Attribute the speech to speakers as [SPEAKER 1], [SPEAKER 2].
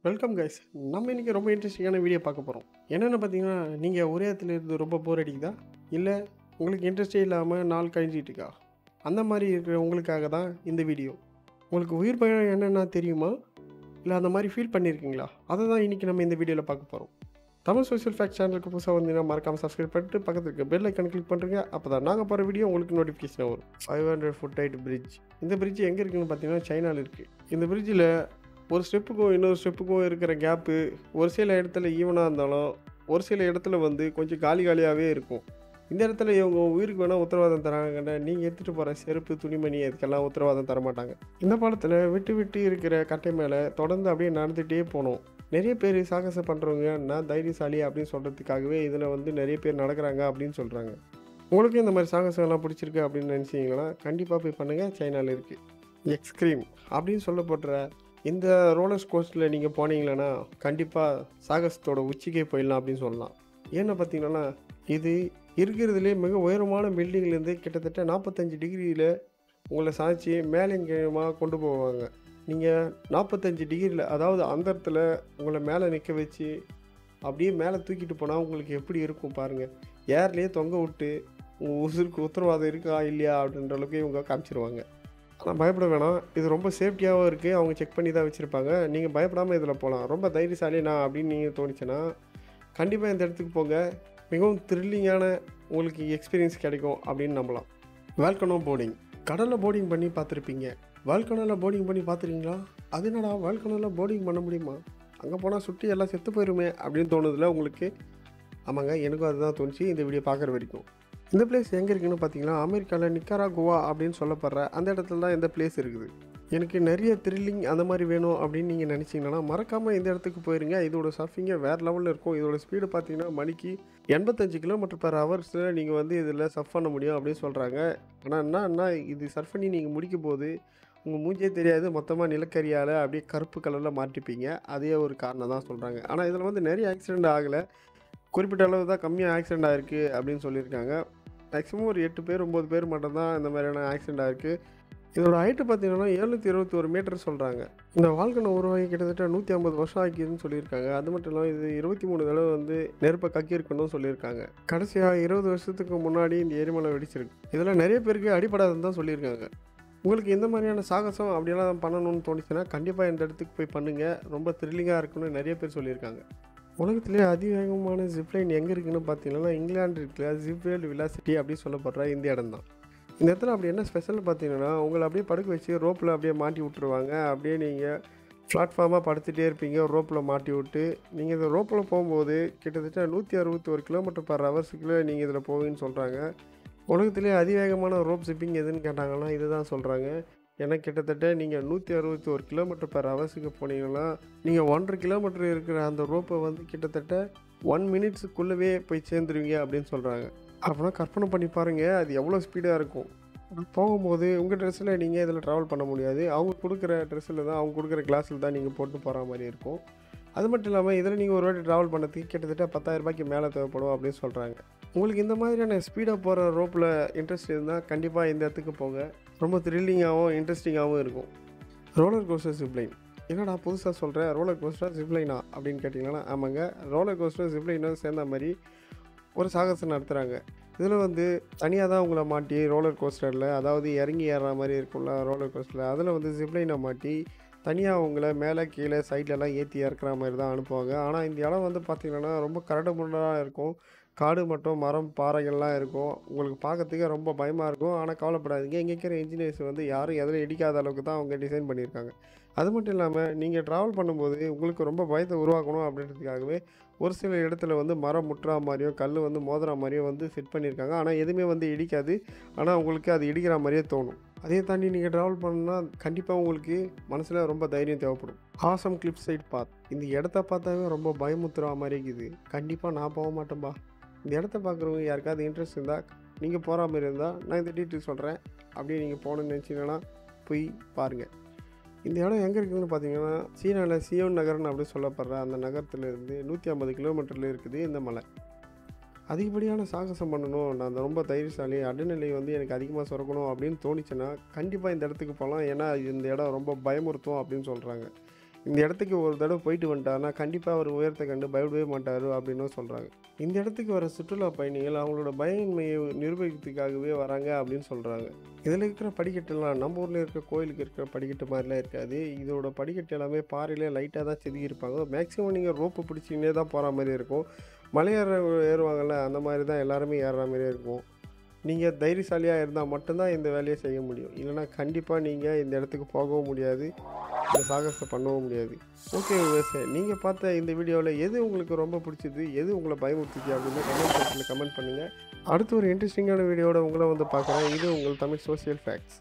[SPEAKER 1] welcome guys நம்ம இன்றைக்கி ரொம்ப இன்ட்ரெஸ்டிங்கான வீடியோ பார்க்க போகிறோம் என்னென்னு பார்த்தீங்கன்னா நீங்கள் ஒரே இடத்துல இருந்து ரொம்ப போர் அடிக்குதா இல்லை உங்களுக்கு இன்ட்ரெஸ்டே இல்லாமல் நாள் கழிஞ்சிட்டு இருக்கா அந்த மாதிரி இருக்கிற உங்களுக்காக தான் இந்த வீடியோ உங்களுக்கு உயிர் பயணம் என்னென்னா தெரியுமா இல்லை அந்த மாதிரி ஃபீல் பண்ணியிருக்கீங்களா அதை தான் இன்றைக்கி நம்ம இந்த வீடியோவில் பார்க்க போகிறோம் தமிழ் சோஷியல் ஃபேக்ட் சேனலுக்கு புதுசாக வந்தீங்கன்னா மறக்காமல் சப்ஸ்கிரைப் பண்ணிட்டு பக்கத்தில் இருக்க பெல் ஐக்கன் கிளிக் பண்ணுறீங்க அப்போ தான் நாங்கள் போகிற வீடியோ உங்களுக்கு நோட்டிஃபிகேஷன் வரும் five hundred foot height bridge இந்த பிரிட்ஜ் எங்கே இருக்குன்னு பார்த்தீங்கன்னா சைனாவில் இருக்குது இந்த பிரிட்ஜில் ஒரு ஸ்டெப்புக்கும் இன்னொரு ஸ்டெப்புக்கும் இருக்கிற கேப்பு ஒரு சில இடத்துல ஈவனாக இருந்தாலும் ஒரு சில இடத்துல வந்து கொஞ்சம் காலி காலியாகவே இருக்கும் இந்த இடத்துல இவங்க உயிருக்கு வேணால் உத்தரவாதம் தராங்கன்னு நீங்கள் எடுத்துகிட்டு போகிற செருப்பு துணிமணி அதுக்கெல்லாம் உத்தரவாதம் தர மாட்டாங்க இந்த பாலத்தில் விட்டு விட்டு இருக்கிற கட்டை மேலே தொடர்ந்து அப்படியே நடந்துகிட்டே போகணும் நிறைய பேர் சாகசம் பண்ணுறவங்கன்னா தைரியசாலி அப்படின்னு சொல்கிறதுக்காகவே இதில் வந்து நிறைய பேர் நடக்கிறாங்க அப்படின்னு சொல்கிறாங்க உங்களுக்கு இந்த மாதிரி சாகசம்லாம் பிடிச்சிருக்கு அப்படின்னு நினச்சிங்கன்னா கண்டிப்பாக போய் பண்ணுங்கள் சைனாவில் இருக்குது எக்ஸ்க்ரீம் அப்படின்னு சொல்லப்படுற இந்த ரோலர் கோஸ்டில் நீங்கள் போனீங்களன்னா கண்டிப்பாக சாகசத்தோட உச்சிக்கே போயிடலாம் அப்படின்னு சொல்லலாம் ஏன்னு பார்த்தீங்கன்னா இது இருக்கிறதுலே மிக உயரமான பில்டிங்லேருந்து கிட்டத்தட்ட நாற்பத்தஞ்சு டிகிரியில் உங்களை சாய்ச்சி மேலே கீழமாக கொண்டு போவாங்க நீங்கள் நாற்பத்தஞ்சு டிகிரியில் அதாவது அந்த இடத்துல உங்களை மேலே நிற்க வச்சு அப்படியே மேலே தூக்கிட்டு போனால் உங்களுக்கு எப்படி இருக்கும் பாருங்கள் ஏர்லேயே தொங்க விட்டு உங்கள் உசுருக்கு உத்தரவாதம் இருக்கா இல்லையா அப்படின்ற அளவுக்கு இவங்க காமிச்சிருவாங்க ஆனால் பயப்பட வேணாம் இது ரொம்ப சேஃப்டியாகவும் இருக்குது அவங்க செக் பண்ணி தான் வச்சுருப்பாங்க நீங்கள் பயப்படாமல் இதில் போகலாம் ரொம்ப தைரியசாலி நான் அப்படின்னு நீங்கள் தோணுச்சுன்னா கண்டிப்பாக இந்த இடத்துக்கு போங்க மிகவும் த்ரில்லிங்கான உங்களுக்கு எக்ஸ்பீரியன்ஸ் கிடைக்கும் அப்படின்னு நம்பலாம் வேல்கனோ போர்டிங் கடலில் போர்டிங் பண்ணி பார்த்துருப்பீங்க வேல்கனோவில் போர்டிங் பண்ணி பார்த்துருக்கீங்களா அது என்னடா வேல்கனோவில் போர்டிங் பண்ண முடியுமா அங்கே போனால் சுற்றி எல்லாம் செத்து போயிருமே அப்படின்னு தோணுதில்ல உங்களுக்கு ஆமாங்க எனக்கும் அதுதான் தோணுச்சு இந்த வீடியோ பார்க்குற வரைக்கும் இந்த பிளேஸ் எங்கே இருக்குன்னு பார்த்தீங்கன்னா அமெரிக்காவில் நிக்காரா கோவா அப்படின்னு சொல்லப்படுற அந்த இடத்துல தான் இந்த பிளேஸ் இருக்குது எனக்கு நிறைய த்ரில்லிங் அந்த மாதிரி வேணும் அப்படின்னு நீங்கள் நினச்சிங்கன்னா மறக்காமல் இந்த இடத்துக்கு போயிருங்க இதோட சர்ஃபிங்கை வேறு லெவலில் இருக்கும் இதோட ஸ்பீடு பார்த்தீங்கன்னா மணிக்கு எண்பத்தஞ்சு கிலோமீட்டர் பர் ஹவர்ஸில் நீங்கள் வந்து இதில் சர்ஃப் பண்ண முடியும் அப்படின்னு சொல்கிறாங்க ஆனால் என்னன்னா இது சர்ஃப் பண்ணி நீங்கள் முடிக்கும் போது உங்கள் மூஞ்சே தெரியாது மொத்தமாக நிலக்கரியால் அப்படியே கருப்பு கலரில் மாட்டிப்பீங்க அதே ஒரு காரணம் தான் சொல்கிறாங்க ஆனால் இதில் வந்து நிறைய ஆக்சிடெண்ட் ஆகலை குறிப்பிட்ட அளவு தான் கம்மியாக ஆக்சிடெண்ட் ஆகிருக்கு அப்படின்னு சொல்லியிருக்காங்க மேக்ஸிமம் ஒரு எட்டு பேர் ஒம்பது பேர் மட்டும்தான் இந்த மாதிரியான ஆக்சிடெண்ட் ஆகிருக்கு இதோட ஹைட்டு பார்த்தீங்கன்னா எழுநூற்றி இருபத்தி ஒரு மீட்டர் சொல்கிறாங்க இந்த வாழ்க்கை உருவாகி கிட்டத்தட்ட நூற்றி ஐம்பது வருஷம் ஆக்கிதுன்னு சொல்லியிருக்காங்க அது மட்டும் இல்லாமல் இது இருபத்தி மூணு தடவை வந்து நெருப்பை கக்கியிருக்கணும்னு சொல்லியிருக்காங்க கடைசியாக இருபது வருஷத்துக்கு முன்னாடி இந்த எரிமலை வெடிச்சிருக்கு இதில் நிறைய பேருக்கு அடிப்படாதுன்னு தான் சொல்லியிருக்காங்க உங்களுக்கு எந்த மாதிரியான சாகசம் அப்படியெல்லாம் பண்ணணும்னு தோணுச்சுன்னா கண்டிப்பாக இந்த இடத்துக்கு போய் பண்ணுங்கள் ரொம்ப த்ரில்லிங்காக இருக்குன்னு நிறைய பேர் சொல்லியிருக்காங்க உலகத்திலே அதிவேகமான ஜிப்லைன் எங்கே இருக்குன்னு பார்த்தீங்கன்னா இங்கிலாந்து இருக்கிற ஜிப்வேல்டு விலாசிட்டி அப்படின்னு சொல்லப்படுற இந்த இடம் தான் இந்த இடத்துல அப்படி என்ன ஸ்பெஷல் பார்த்தீங்கன்னா உங்களை அப்படியே படுக்க வச்சு ரோப்பில் அப்படியே மாட்டி விட்ருவாங்க அப்படியே நீங்கள் பிளாட்ஃபார்மாக படுத்துகிட்டே இருப்பீங்க ரோப்பில் மாட்டி விட்டு நீங்கள் இந்த ரோப்பில் போகும்போது கிட்டத்தட்ட நூற்றி அறுபத்தி ஒரு கிலோமீட்டர் பர் ஹவர்ஸுக்குள்ளே நீங்கள் இதில் போவீங்கன்னு சொல்கிறாங்க உலகத்திலே அதிவேகமான ரோப் சிப்பிங் எதுன்னு கேட்டாங்கன்னா இதுதான் சொல்கிறாங்க ஏன்னா கிட்டத்தட்ட நீங்கள் நூற்றி அறுபத்தி ஒரு கிலோமீட்டர் பர் ஹவர்ஸுக்கு போனீங்கன்னா நீங்கள் ஒன்றரை கிலோமீட்டர் இருக்கிற அந்த ரோப்பை வந்து கிட்டத்தட்ட ஒன் மினிட்ஸுக்குள்ளவே போய் சேர்ந்துருவீங்க அப்படின்னு சொல்கிறாங்க அப்படின்னா கற்பனை பண்ணி பாருங்கள் அது எவ்வளோ ஸ்பீடாக இருக்கும் போகும்போது உங்கள் ட்ரெஸ்ஸில் நீங்கள் இதில் ட்ராவல் பண்ண முடியாது அவங்க கொடுக்குற ட்ரெஸ்ஸில் தான் அவங்க கொடுக்குற கிளாஸில் தான் நீங்கள் போட்டு போகிற மாதிரி இருக்கும் அது மட்டும் இல்லாமல் இதில் நீங்கள் ஒரு வாட்டி ட்ராவல் பண்ணதுக்கு கிட்டத்தட்ட பத்தாயிரம் ரூபாய்க்கு மேலே தேவைப்படும் அப்படின்னு சொல்கிறாங்க உங்களுக்கு இந்த மாதிரியான ஸ்பீடாக போகிற ரோப்பில் இன்ட்ரெஸ்ட் இருந்தால் கண்டிப்பாக இந்த இடத்துக்கு போங்க ரொம்ப த்ரில்லிங்காகவும் இன்ட்ரெஸ்டிங்காகவும் இருக்கும் ரோலர் கோஸ்டர் ஜிப்லைன் என்னடா புதுசாக சொல்கிறேன் ரோலர் கோஸ்டர் ஜிப்லைனா அப்படின்னு கேட்டிங்கன்னா ஆமாங்க ரோலர் கோஸ்டர் ஜிப்லைனும் சேர்ந்த மாதிரி ஒரு சாகசம் நடத்துகிறாங்க இதில் வந்து தனியாக தான் உங்களை மாட்டி ரோலர் கோஸ்டரில் அதாவது இறங்கி ஏறுற மாதிரி இருக்கும்ல ரோலர் கோஸ்டரில் அதில் வந்து ஜிப்லைனை மாட்டி தனியாக உங்களை மேலே கீழே சைட்லலாம் ஏற்றி இறக்குற மாதிரி தான் அனுப்புவாங்க ஆனால் இந்த இடம் வந்து பார்த்திங்கன்னா ரொம்ப கரடு முரடாக இருக்கும் காடு மட்டும் மரம் பாறைகள்லாம் இருக்கும் உங்களுக்கு பார்க்கறதுக்கே ரொம்ப பயமாக இருக்கும் ஆனால் கவலைப்படாதீங்க இங்கே இருக்கிற இன்ஜினியர்ஸ் வந்து யாரும் எதில் இடிக்காத அளவுக்கு தான் அவங்க டிசைன் பண்ணியிருக்காங்க அது மட்டும் இல்லாமல் நீங்கள் ட்ராவல் பண்ணும்போது உங்களுக்கு ரொம்ப பயத்தை உருவாக்கணும் அப்படின்றதுக்காகவே ஒரு சில இடத்துல வந்து மரம் முட்டுறா மாதிரியும் கல் வந்து மோதுற மாதிரியும் வந்து செட் பண்ணியிருக்காங்க ஆனால் எதுவுமே வந்து இடிக்காது ஆனால் உங்களுக்கு அது இடிக்கிற மாதிரியே தோணும் அதே தாண்டி நீங்கள் ட்ராவல் பண்ணால் கண்டிப்பாக உங்களுக்கு மனசில் ரொம்ப தைரியம் தேவைப்படும் ஆசம் கிளிப் சைட் பாத் இந்த இடத்த பார்த்தாவே ரொம்ப பயமுத்துற மாதிரி இருக்குது கண்டிப்பாக நான் போக மாட்டேன்பா இந்த இடத்த பார்க்குறவங்க யாருக்காவது இன்ட்ரெஸ்ட் இருந்தால் நீங்கள் போகிற மாதிரி இருந்தால் நான் இந்த டீட்டெயில் சொல்கிறேன் அப்படியே நீங்கள் போகணுன்னு நினச்சிங்கன்னா போய் பாருங்கள் இந்த இடம் எங்கே இருக்குதுன்னு பார்த்தீங்கன்னா சீனாவில் சியோன் நகர்னு அப்படி சொல்லப்படுற அந்த நகரத்துலேருந்து நூற்றி ஐம்பது கிலோமீட்டரில் இருக்குது இந்த மலை அதிகப்படியான சாகசம் பண்ணணும் நான் அந்த ரொம்ப தைரியசாலி அடநிலை வந்து எனக்கு அதிகமாக சுரக்கணும் அப்படின்னு தோணுச்சுன்னா கண்டிப்பாக இந்த இடத்துக்கு போகலாம் ஏன்னா இந்த இடம் ரொம்ப பயமுறுத்தும் அப்படின்னு சொல்கிறாங்க இந்த இடத்துக்கு ஒரு தடவை போயிட்டு வந்துட்டாருன்னா கண்டிப்பாக அவர் உயரத்தை கண்டு பயப்படவே மாட்டார் அப்படின்னும் சொல்கிறாங்க இந்த இடத்துக்கு வர சுற்றுலா பயணிகள் அவங்களோட பயன்மையை நிரூபிக்கிறதுக்காகவே வராங்க அப்படின்னு சொல்கிறாங்க இதில் இருக்கிற படிக்கட்டுலாம் நம்ம ஊரில் இருக்கிற கோயிலுக்கு இருக்கிற படிக்கட்டு மாதிரிலாம் இருக்காது இதோட படிக்கட்டு எல்லாமே பாறையிலே லைட்டாக தான் செதுக்கியிருப்பாங்க மேக்ஸிமம் நீங்கள் ரோப்பு பிடிச்சிக்கினே தான் போகிற மாதிரி இருக்கும் மலையேற ஏறுவாங்கள்ல அந்த மாதிரி தான் எல்லாருமே ஏறுற மாதிரியே இருக்கும் நீங்கள் தைரியசாலியாக இருந்தால் மட்டும்தான் இந்த வேலையை செய்ய முடியும் இல்லைனா கண்டிப்பாக நீங்கள் இந்த இடத்துக்கு போகவும் முடியாது இந்த சாகசத்தை பண்ணவும் முடியாது ஓகே விவசாய நீங்கள் பார்த்த இந்த வீடியோவில் எது உங்களுக்கு ரொம்ப பிடிச்சது எது உங்களை பயமுறுத்துச்சு அப்படின்னு கமெண்ட் செக்ஷனில் கமெண்ட் பண்ணுங்கள் அடுத்து ஒரு இன்ட்ரெஸ்டிங்கான வீடியோட உங்களை வந்து பார்க்குறேன் இது உங்கள் தமிழ் சோஷியல் ஃபேக்ட்ஸ்